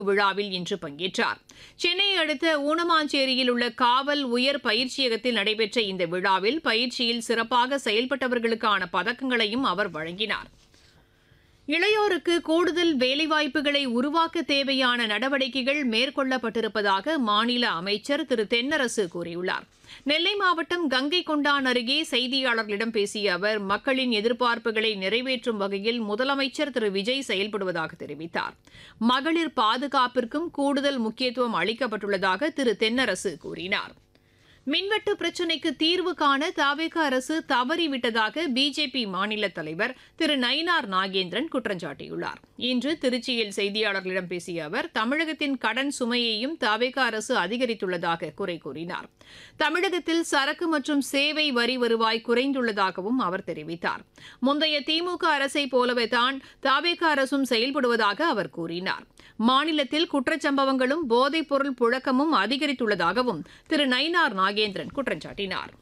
விழாவில் இன்று பங்கேற்றார் சென்னையை அடுத்த ஊனமாஞ்சேரியில் உள்ள காவல் உயர் பயிற்சியகத்தில் நடைபெற்ற இந்த விழாவில் பயிற்சியில் சிறப்பாக செயல்பட்டவர்களுக்கான பதக்கங்களையும் அவர் வழங்கினார் இளையோருக்கு கூடுதல் வேலைவாய்ப்புகளை உருவாக்க தேவையான நடவடிக்கைகள் மேற்கொள்ளப்பட்டிருப்பதாக மாநில அமைச்சர் திரு தென்னரசு கூறியுள்ளார் நெல்லை மாவட்டம் கங்கை கொண்டான் அருகே செய்தியாளர்களிடம் பேசிய அவர் மக்களின் எதிர்பார்ப்புகளை நிறைவேற்றும் வகையில் முதலமைச்சர் திரு விஜய் செயல்படுவதாக தெரிவித்தார் மகளிர் பாதுகாப்பிற்கும் கூடுதல் முக்கியத்துவம் அளிக்கப்பட்டுள்ளதாக திரு தென்னரசு கூறினார் மின்வெட்டு பிரச்சினைக்கு தீர்வு காண தாவேக அரசு தவறிவிட்டதாக பிஜேபி மாநில தலைவர் திரு நயினார் நாகேந்திரன் குற்றம் சாட்டியுள்ளார் இன்று திருச்சியில் செய்தியாளர்களிடம் பேசிய அவர் தமிழகத்தின் கடன் சுமையையும் தாவேக அரசு அதிகரித்துள்ளதாக குறை கூறினார் தமிழகத்தில் சரக்கு மற்றும் சேவை வரி வருவாய் குறைந்துள்ளதாகவும் அவர் தெரிவித்தார் முந்தைய திமுக அரசை போலவே தான் தாவேக அரசும் செயல்படுவதாக அவர் கூறினார் மாநிலத்தில் குற்றச்சம்பவங்களும் போதைப்பொருள் புழக்கமும் அதிகரித்துள்ளதாகவும் திரு நயினார் நாகேந்திரன் குற்றம் சாட்டினார்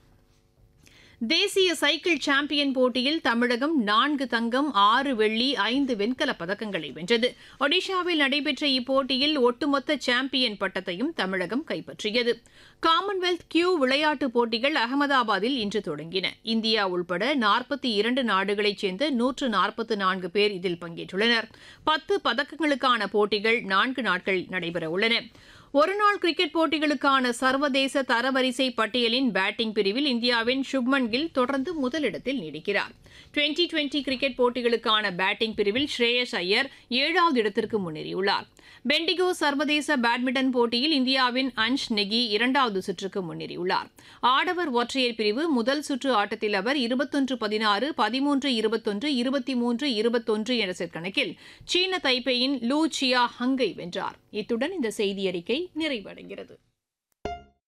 தேசிய சைக்கிள் சாம்பியன் போட்டியில் தமிழகம் நான்கு தங்கம் ஆறு வெள்ளி ஐந்து வெண்கலப் பதக்கங்களை வென்றது ஒடிஷாவில் நடைபெற்ற இப்போட்டியில் ஒட்டுமொத்த சாம்பியன் பட்டத்தையும் தமிழகம் கைப்பற்றியது காமன்வெல்த் கியூ விளையாட்டுப் போட்டிகள் அகமதாபாத்தில் இன்று தொடங்கின இந்தியா உள்பட நாற்பத்தி இரண்டு நாடுகளைச் சேர்ந்த நூற்று நாற்பத்து நான்கு பேர் இதில் பங்கேற்றுள்ளனர் பத்து பதக்கங்களுக்கான போட்டிகள் நான்கு நாட்கள் நடைபெறவுள்ளன ஒருநாள் கிரிக்கெட் போட்டிகளுக்கான சர்வதேச தரவரிசை பட்டியலின் பேட்டிங் பிரிவில் இந்தியாவின் சுப்மன் கில் தொடர்ந்து முதலிடத்தில் நீடிக்கிறார் டுவெண்டி டுவெண்டி கிரிக்கெட் போட்டிகளுக்கான பேட்டிங் பிரிவில் ஸ்ரேயஸ் ஐயர் ஏழாவது இடத்திற்கு முன்னேறியுள்ளார் பெண்டிகோ சர்வதேச பேட்மிண்டன் போட்டியில் இந்தியாவின் அன்ஷ் நெகி இரண்டாவது சுற்றுக்கு முன்னேறியுள்ளார் ஆடவர் ஒற்றையர் பிரிவு முதல் சுற்று ஆட்டத்தில் அவர் இருபத்தொன்று பதினாறு பதிமூன்று இருபத்தொன்று இருபத்தி மூன்று இருபத்தொன்று என்ற செட் கணக்கில் சீன தைப்பேயின் லூ சியா ஹங்கை வென்றார் இத்துடன் இந்த செய்தியறிக்கை நிறைவடைகிறது